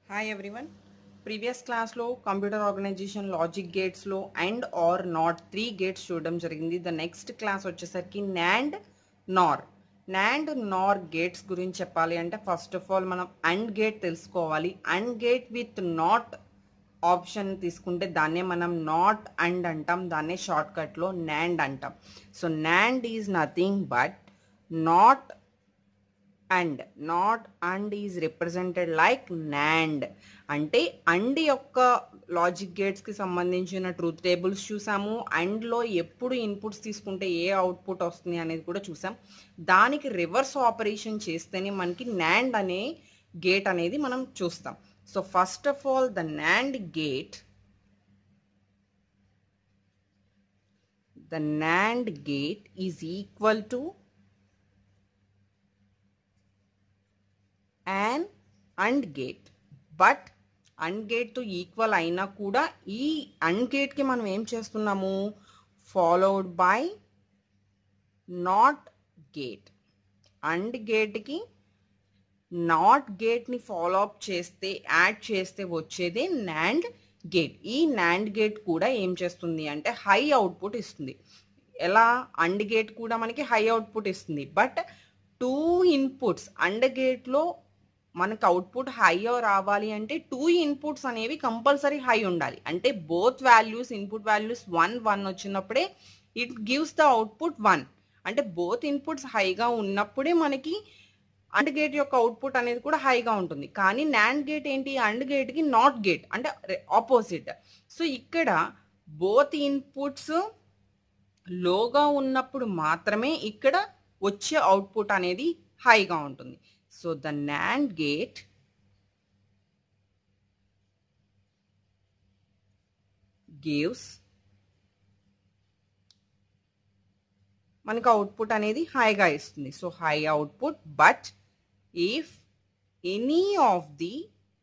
hi everyone previous క్లాస్లో computer organization logic గేట్స్లో and or not three gates చూడడం జరిగింది ద నెక్స్ట్ క్లాస్ వచ్చేసరికి NAND NOR NAND NOR gates గురించి చెప్పాలి అంటే ఫస్ట్ ఆఫ్ ఆల్ మనం అండ్ గేట్ తెలుసుకోవాలి and gate with not option తీసుకుంటే దాన్నే మనం నాట్ అండ్ అంటాం దాన్నే షార్ట్ కట్లో నాండ్ అంటాం so NAND is nothing but not and not and is represented like NAND అంటే అండ్ యొక్క లాజిక్ గేట్స్కి సంబంధించిన ట్రూత్ టేబుల్స్ చూసాము అండ్లో ఎప్పుడు ఇన్పుట్స్ తీసుకుంటే ఏ అవుట్పుట్ వస్తుంది అనేది కూడా చూసాం దానికి రివర్స్ ఆపరేషన్ చేస్తేనే మనకి నాండ్ అనే గేట్ అనేది మనం చూస్తాం so first of all the NAND gate the NAND gate is equal to and and gate but and గేట్తో ఈక్వల్ అయినా కూడా ఈ అండ్ గేట్కి మనం ఏం చేస్తున్నాము followed by not gate and గేట్కి నాట్ గేట్ని ఫాలో అప్ చేస్తే యాడ్ చేస్తే వచ్చేదే నాండ్ గేట్ ఈ నాండ్ గేట్ కూడా ఏం చేస్తుంది అంటే హై అవుట్పుట్ ఇస్తుంది ఎలా అండ్ గేట్ కూడా మనకి హై అవుట్పుట్ ఇస్తుంది బట్ టూ ఇన్పుట్స్ అండ్ గేట్లో మనకు అవుట్పుట్ హై రావాలి అంటే టూ ఇన్పుట్స్ అనేవి కంపల్సరీ హై ఉండాలి అంటే both values input values one one వచ్చినప్పుడే it gives the output one అంటే బోత్ ఇన్పుట్స్ హైగా ఉన్నప్పుడే మనకి అండ్ గేట్ యొక్క అవుట్పుట్ అనేది కూడా హైగా ఉంటుంది కానీ నాండ్ గేట్ ఏంటి అండ్ గేట్కి నాట్ గేట్ అంటే ఆపోజిట్ సో ఇక్కడ బోత్ ఇన్పుట్స్ లోగా ఉన్నప్పుడు మాత్రమే ఇక్కడ వచ్చే అవుట్పుట్ అనేది హైగా ఉంటుంది so the NAND gate gives మనకు అవుట్పుట్ అనేది హైగా ఇస్తుంది so high output but if any of the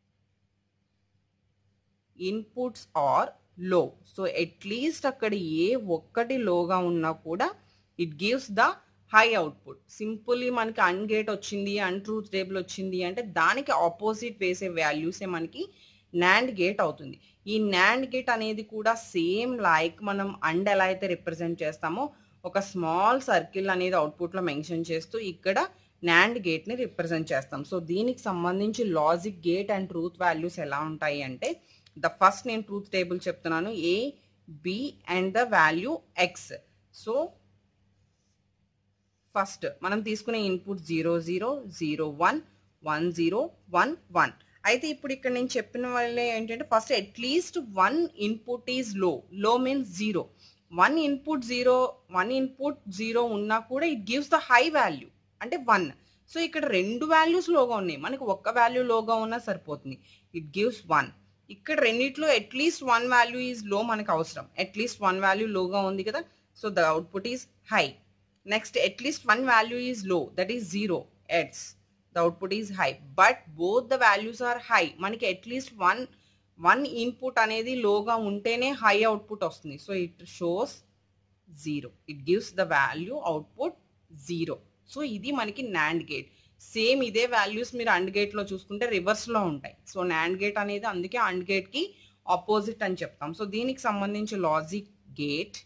inputs are low so at least అక్కడ ఏ ఒక్కటి లోగా ఉన్నా కూడా it gives the high output simply మనకి అన్ గేట్ వచ్చింది అన్ ట్రూత్ టేబుల్ వచ్చింది అంటే దానికి ఆపోజిట్ వేసే వాల్యూసే మనకి నాండ్ గేట్ అవుతుంది ఈ నాండ్ గేట్ అనేది కూడా సేమ్ లైక్ మనం అండ్ ఎలా అయితే రిప్రజెంట్ చేస్తామో ఒక స్మాల్ సర్కిల్ అనేది అవుట్పుట్లో మెన్షన్ చేస్తూ ఇక్కడ నాండ్ గేట్ని రిప్రజెంట్ చేస్తాం సో దీనికి సంబంధించి logic gate and truth values ఎలా ఉంటాయి అంటే ద ఫస్ట్ నేను ట్రూత్ టేబుల్ చెప్తున్నాను A B and the value X so first మనం తీసుకునే input zero zero zero one one zero one one అయితే ఇప్పుడు ఇక్కడ నేను చెప్పిన వాళ్ళే ఏంటంటే first at least one input is low low means zero one input zero one input zero ఉన్నా కూడా it gives the high value అంటే వన్ సో ఇక్కడ రెండు వాల్యూస్ లోగా ఉన్నాయి మనకి ఒక్క వాల్యూ లోగా ఉన్నా సరిపోతుంది ఇట్ గివ్స్ వన్ ఇక్కడ రెండిట్లో అట్లీస్ట్ వన్ వాల్యూ ఈజ్ లో మనకు అవసరం అట్లీస్ట్ వన్ వాల్యూ లోగా ఉంది కదా so the output is high next at least one value is low that is zero it's the output is high but both the values are high మనకి at least one one input అనేది లోగా ఉంటేనే high output వస్తుంది so it shows zero it gives the value output zero so ఇది మనకి NAND gate same ఇదే values మీరు and గేట్లో చూసుకుంటే రివర్స్లో ఉంటాయి సో నాండ్ గేట్ అనేది అందుకే అండ్ గేట్కి ఆపోజిట్ అని చెప్తాం సో దీనికి సంబంధించి లాజిక్ గేట్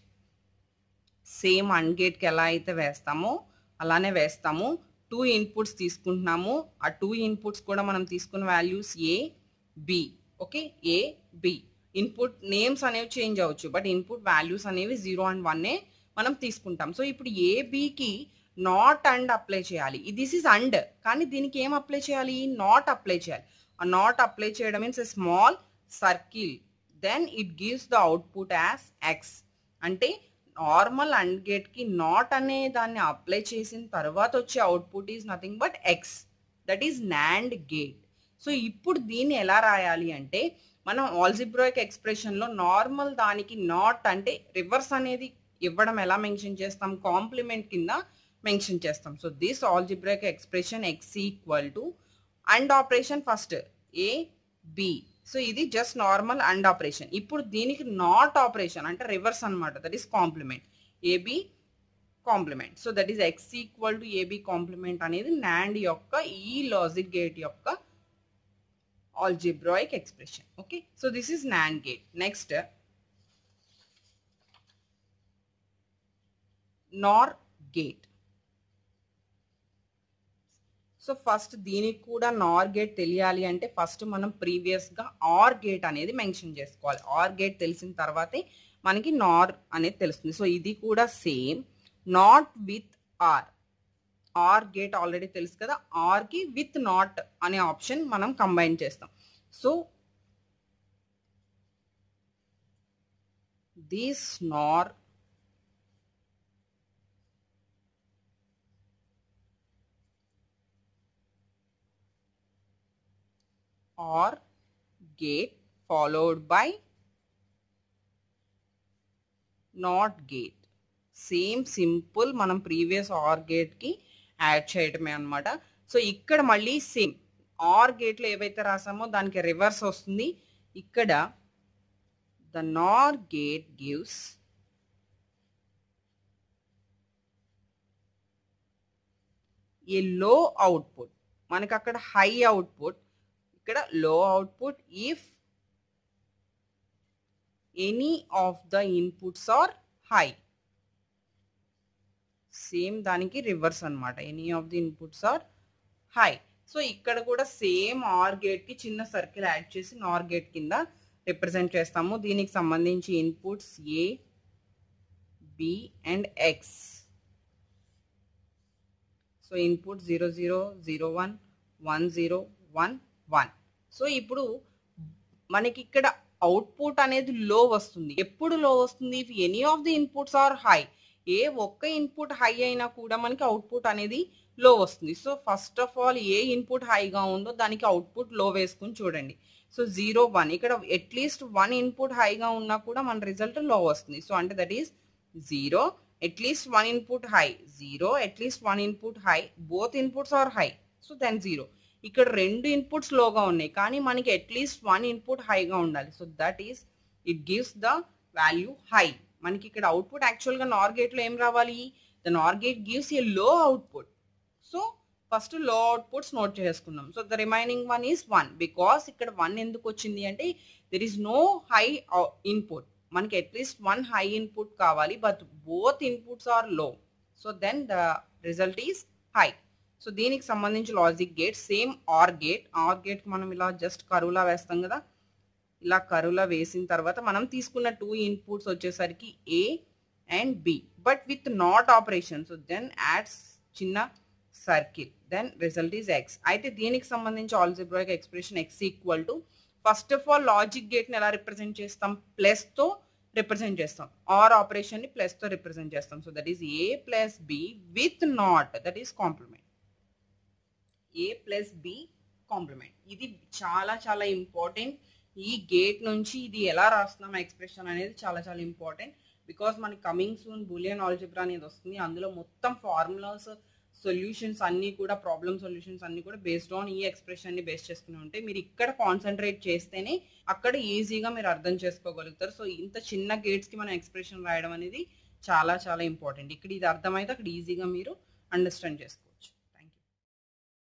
సేమ్ అండ్ గేట్కి ఎలా అయితే వేస్తామో అలానే వేస్తాము టూ ఇన్పుట్స్ తీసుకుంటున్నాము ఆ టూ ఇన్పుట్స్ కూడా మనం తీసుకున్న values A B okay A B input names అనేవి చేంజ్ అవ్వచ్చు బట్ ఇన్పుట్ వాల్యూస్ అనేవి జీరో అండ్ వన్నే మనం తీసుకుంటాం సో ఇప్పుడు ఏ బికి నాట్ అండ్ అప్లై చేయాలి దిస్ ఈజ్ అండ్ కానీ దీనికి ఏం అప్లై చేయాలి నాట్ అప్లై చేయాలి ఆ నాట్ అప్లై చేయడం means a small circle then it gives the output as X అంటే నార్మల్ అండ్ గేట్కి నాట్ అనే దాన్ని అప్లై చేసిన తర్వాత వచ్చే output is nothing but X that is NAND gate so ఇప్పుడు దీన్ని ఎలా రాయాలి అంటే మనం ఆల్జిబ్రోయిక్ ఎక్స్ప్రెషన్లో నార్మల్ దానికి నాట్ అంటే రివర్స్ అనేది ఇవ్వడం ఎలా మెన్షన్ చేస్తాం కాంప్లిమెంట్ కింద మెన్షన్ చేస్తాం so this algebraic expression X equal to and operation first A B so ఇది జస్ట్ నార్మల్ అండ్ ఆపరేషన్ ఇప్పుడు దీనికి నాట్ ఆపరేషన్ అంటే రివర్స్ అనమాట that is complement AB complement so that is X equal to AB complement అనేది NAND యొక్క ఈ logic gate యొక్క algebraic expression okay so this is NAND gate next NOR gate so first దీనికి కూడా NOR gate తెలియాలి అంటే first మనం ప్రీవియస్గా ఆర్ గేట్ అనేది మెన్షన్ చేసుకోవాలి ఆర్ గేట్ తెలిసిన తర్వాతే మనకి నార్ అనేది తెలుస్తుంది సో ఇది కూడా same not with or or gate already తెలుసు కదా ఆర్కి విత్ నాట్ అనే ఆప్షన్ మనం కంబైన్ చేస్తాం so this NOR or gate followed by not gate same simple మనం ప్రీవియస్ ఆర్ గేట్కి యాడ్ చేయడమే అనమాట సో ఇక్కడ మళ్ళీ సేమ్ ఆర్ గేట్లో ఏవైతే రాసామో దానికి రివర్స్ వస్తుంది ఇక్కడ ద నార్ gate gives a low output మనకి అక్కడ హై అవుట్పుట్ ఇక్కడ low output if any of the inputs are high same దానికి రివర్స్ అనమాట any of the inputs are high so ఇక్కడ కూడా సేమ్ ఆర్ గేట్ కి చిన్న సర్కిల్ యాడ్ చేసి నార్ గేట్ కింద రిప్రజెంట్ చేస్తాము దీనికి సంబంధించి inputs A B and X so input zero zero zero one one zero one one so ఇప్పుడు మనకి ఇక్కడ అవుట్పుట్ అనేది లో వస్తుంది ఎప్పుడు లో వస్తుంది if any of the inputs are high ఏ ఒక్క ఇన్పుట్ హై అయినా కూడా మనకి అవుట్పుట్ అనేది లో వస్తుంది సో ఫస్ట్ ఆఫ్ ఆల్ ఏ ఇన్పుట్ హైగా ఉందో దానికి అవుట్పుట్ లో వేసుకుని చూడండి సో జీరో వన్ ఇక్కడ అట్లీస్ట్ వన్ ఇన్పుట్ హైగా ఉన్నా కూడా మన రిజల్ట్ లో వస్తుంది సో అంటే that is zero at least one input high zero at least one input high both inputs are high so then zero ఇక్కడ రెండు ఇన్పుట్స్ లోగా ఉన్నాయి కానీ మనకి అట్లీస్ట్ వన్ ఇన్పుట్ హైగా ఉండాలి so that is it gives the value high మనకి ఇక్కడ అవుట్పుట్ యాక్చువల్గా నార్ గేట్లో ఏం రావాలి ద నార్ gate gives a low output so first low outputs note చేసుకున్నాం so the remaining one is one because ఇక్కడ వన్ ఎందుకు వచ్చింది అంటే there is no high input మనకి అట్లీస్ట్ వన్ హై ఇన్పుట్ కావాలి but both inputs are low so then the result is high so దీనికి సంబంధించి logic gate same or gate or gate మనం ఇలా జస్ట్ కరువులా వేస్తాం కదా ఇలా కరువులా వేసిన తర్వాత మనం తీసుకున్న టూ ఇన్పుట్స్ వచ్చేసరికి A and B but with not operation so then adds చిన్న circle then result is X అయితే దీనికి సంబంధించి algebraic expression X equal to first of all logic గేట్ని ఎలా రిప్రజెంట్ చేస్తాం ప్లస్తో రిప్రజెంట్ చేస్తాం ఆర్ ఆపరేషన్ని ప్లస్తో రిప్రజెంట్ చేస్తాం so that is A plus B with not that is complement A plus B complement ఇది చాలా చాలా ఇంపార్టెంట్ ఈ గేట్ నుంచి ఇది ఎలా రాస్తున్నాం ఎక్స్ప్రెషన్ అనేది చాలా చాలా ఇంపార్టెంట్ బికాస్ మనకి కమింగ్ సూన్ బులియన్ ఆల్జిబ్రా అనేది వస్తుంది అందులో మొత్తం ఫార్ములాస్ సొల్యూషన్స్ అన్నీ కూడా ప్రాబ్లమ్ సొల్యూషన్స్ అన్నీ కూడా బేస్డ్ ఆన్ ఈ ఎక్స్ప్రెషన్ ని బేస్ చేసుకుని ఉంటాయి మీరు ఇక్కడ కాన్సన్ట్రేట్ చేస్తేనే అక్కడ ఈజీగా మీరు అర్థం చేసుకోగలుగుతారు సో ఇంత చిన్న గేట్స్ కి మనం ఎక్స్ప్రెషన్ రాయడం అనేది చాలా చాలా ఇంపార్టెంట్ ఇక్కడ ఇది అర్థమైతే అక్కడ ఈజీగా మీరు అండర్స్టాండ్ చేసుకోవచ్చు